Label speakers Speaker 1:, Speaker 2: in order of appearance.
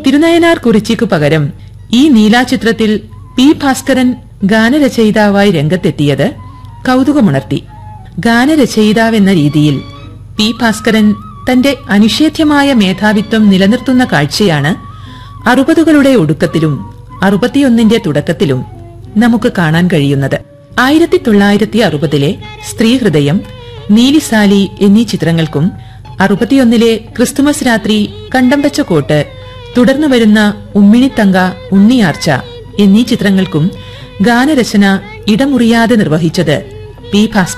Speaker 1: തിരുനയനാർ കുറിച്ചിക്കു പകരം ഈ നീലാചിത്രത്തിൽ പി ഭാസ്കരൻ ഗാനരചയിതാവായി രംഗത്തെത്തിയത് കൗതുകമുണർത്തി ഗാനരചയിതാവെന്ന രീതിയിൽ പി ഭാസ്കരൻ തന്റെ അനിഷേധ്യമായ മേധാവിത്വം നിലനിർത്തുന്ന കാഴ്ചയാണ് അറുപതുകളുടെ ഒടുക്കത്തിലും അറുപത്തിയൊന്നിന്റെ തുടക്കത്തിലും നമുക്ക് കാണാൻ കഴിയുന്നത് ആയിരത്തി തൊള്ളായിരത്തി അറുപതിലെ സ്ത്രീഹൃദയം നീലിസാലി എന്നീ ചിത്രങ്ങൾക്കും അറുപത്തിയൊന്നിലെ ക്രിസ്തുമസ് രാത്രി കണ്ടംപച്ച കോട്ട് തുടർന്നു വരുന്ന ഉമ്മിണിത്തങ്ക ഉണ്ണിയാർച്ച എന്നീ ചിത്രങ്ങൾക്കും ഗാനരചന ഇടമുറിയാതെ നിർവഹിച്ചത് പി ഭാസ്കർ